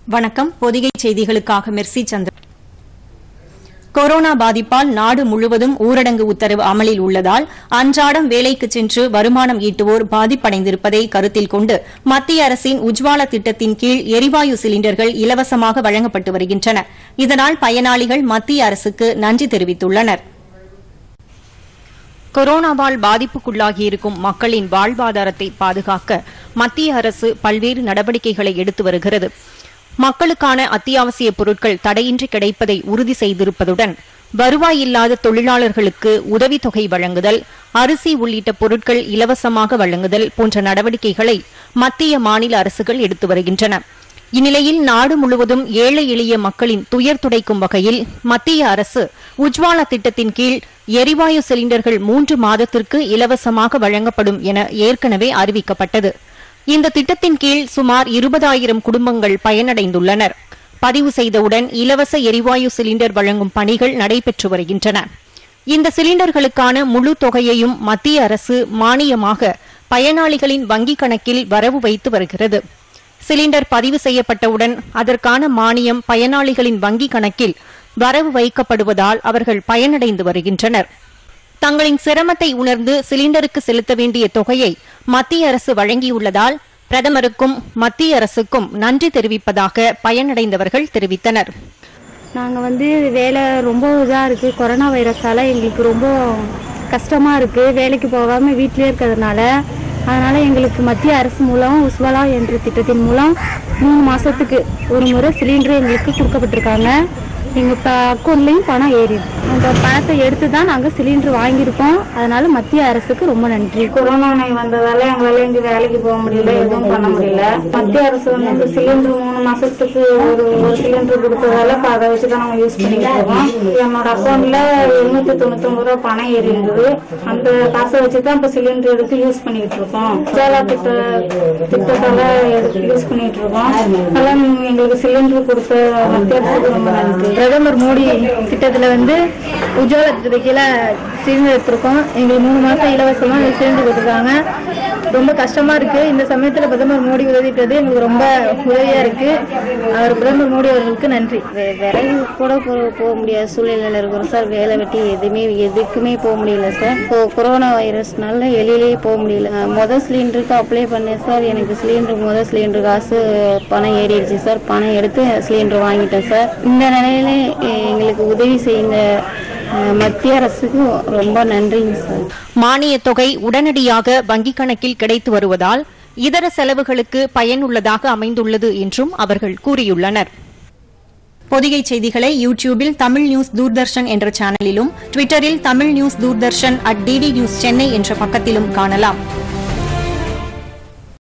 வணக்கம் பொதிகை செய்திகளுக்காக மெர்சி சந்திரன் கொரோனா பாதிப்பால் நாடு முழுவதும் ஊரடங்கு உத்தரவு அமலில் உள்ளதால் அன்றாடம் வேலைக்கு சென்று வருமானம் ஈட்டுவோர் பாதிப்படைந்திருப்பதை கருத்தில் கொண்டு மத்திய அரசின் உஜ்வாலா திட்டத்தின் கீழ் எரிவாயு சிலிண்டர்கள் இலவசமாக வழங்கப்பட்டு வருகின்றன இதனால் பயனாளிகள் மத்திய அரசுக்கு நன்றி தெரிவித்துள்ளனா் கொரோனாவால் பாதிப்புக்குள்ளாகியிருக்கும் மக்களின் வாழ்வாதாரத்தை பாதுகாக்க மத்திய அரசு பல்வேறு நடவடிக்கைகளை எடுத்து வருகிறது மக்களுக்கான அத்தியாவசிய பொருட்கள் தடையின்றி கிடைப்பதை உறுதி செய்திருப்பதுடன் வருவாய் இல்லாத தொழிலாளர்களுக்கு உதவித்தொகை வழங்குதல் அரிசி உள்ளிட்ட பொருட்கள் இலவசமாக வழங்குதல் போன்ற நடவடிக்கைகளை மத்திய மாநில அரசுகள் எடுத்து வருகின்றன இந்நிலையில் நாடு முழுவதும் ஏழை எளிய மக்களின் துயர் துடைக்கும் வகையில் மத்திய அரசு உஜ்வாலா திட்டத்தின் கீழ் எரிவாயு சிலிண்டர்கள் மூன்று மாதத்திற்கு இலவசமாக வழங்கப்படும் என ஏற்கனவே அறிவிக்கப்பட்டது இந்த திட்டத்தின் கீழ் சுமார் இருபதாயிரம் குடும்பங்கள் பயனடைந்துள்ளனர் பதிவு செய்தவுடன் இலவச எரிவாயு சிலிண்டர் வழங்கும் பணிகள் நடைபெற்று வருகின்றன இந்த சிலிண்டர்களுக்கான முழு தொகையையும் மத்திய அரசு மானியமாக பயனாளிகளின் வங்கிக் கணக்கில் வரவு வைத்து வருகிறது சிலிண்டர் பதிவு செய்யப்பட்டவுடன் அதற்கான மானியம் பயனாளிகளின் வங்கிக் கணக்கில் வரவு வைக்கப்படுவதால் அவர்கள் பயனடைந்து வருகின்றனர் தங்களின் சிரமத்தை உணர்ந்து சிலிண்டருக்கு செலுத்த வேண்டிய தொகையை மத்திய அரசு வழங்கியுள்ளதால் பிரதமருக்கும் மத்திய அரசுக்கும் நன்றி தெரிவிப்பதாக பயனடைந்தவர்கள் தெரிவித்தனர் நாங்கள் வந்து வேலை ரொம்ப இதாக இருக்குது கொரோனா வைரஸால் எங்களுக்கு ரொம்ப கஷ்டமாக இருக்குது வேலைக்கு போகாமல் வீட்டிலே இருக்கிறதுனால அதனால் எங்களுக்கு மத்திய அரசு மூலம் உஸ்வலா என்ற திட்டத்தின் மூலம் மூணு மாதத்துக்கு ஒரு முறை சிலிண்டர் எங்களுக்கு கொடுக்கப்பட்டிருக்காங்க எங்கள் ப அக்கௌண்ட்லேயும் பணம் ஏறிடுது அந்த பணத்தை எடுத்து தான் நாங்கள் சிலிண்டர் வாங்கியிருக்கோம் அதனால மத்திய அரசுக்கு ரொம்ப நன்றி கொரோனா நோய் வந்ததால எங்களால இங்க வேலைக்கு போக முடியல எதுவும் பண்ண முடியல மத்திய அரசு வந்து இந்த சிலிண்டர் மூணு மாசத்துக்கு ஒரு ஒரு சிலிண்டர் கொடுத்ததால இப்ப அதை வச்சு தான் நாங்க யூஸ் பண்ணிட்டு இருக்கோம் என்னோட அக்கௌண்ட்ல எழுநூத்தி தொண்ணூத்தி ஒன்பது ரூபா பணம் ஏறி இருந்தது அந்த காசை வச்சு தான் இப்ப சிலிண்டர் எடுத்து யூஸ் பண்ணிட்டு இருக்கோம் உஜாலா திட்ட திட்டத்தால எடுத்து யூஸ் பண்ணிட்டு இருக்கோம் அதெல்லாம் எங்களுக்கு சிலிண்டர் கொடுத்த மத்திய அரசுக்கு ரொம்ப நன்றி பிரதமர் மோடி திட்டத்தில் வந்து உஜ்வாலா திட்டத்துக்கு கீழே சிலிண்டர் எடுத்திருக்கோம் எங்களுக்கு மூணு மாதம் இலவசமாக சிலிண்டர் கொடுத்துருக்காங்க ரொம்ப கஷ்டமாக இருக்குது இந்த சமயத்தில் பிரதமர் மோடி உதவிட்டது எங்களுக்கு ரொம்ப உதவியாக இருக்குது அவர் பிரதமர் மோடி அவர்களுக்கு நன்றி விறகு கூட போ- போக முடியாத சூழ்நிலையில் இருக்கிறோம் சார் வேலை வெட்டி எதுவுமே எதுக்குமே போக முடியல சார் இப்போ கொரோனா வைரஸ்னால வெளியிலேயே போக முடியல அஹ் மொதல் சிலிண்டருக்கு அப்ளை பண்ணேன் சார் எனக்கு சிலிண்டர் மொதல் சிலிண்டர் காசு பணம் ஏறிடுச்சு சார் பணம் எடுத்து சிலிண்டர் வாங்கிட்டேன் சார் இந்த நிலையில எ- எங்களுக்கு உதவி செய்யுங்க அஹ் மத்திய அரசுக்கு ரொம்ப நன்றிங்க சார் மானியத் தொகை உடனடியாக வங்கிக் கணக்கில் கிடைத்து வருவதால் இதர செலவுகளுக்கு பயனுள்ளதாக அமைந்துள்ளது என்றும் அவர்கள் கூறியுள்ளனர் பொதிகை செய்திகளை யூடியூபில் தமிழ் நியூஸ் தூர்தர்ஷன் என்ற சேனலிலும் ட்விட்டரில் Tamil news Doordarshan at DD news Chennai என்ற பக்கத்திலும் காணலாம்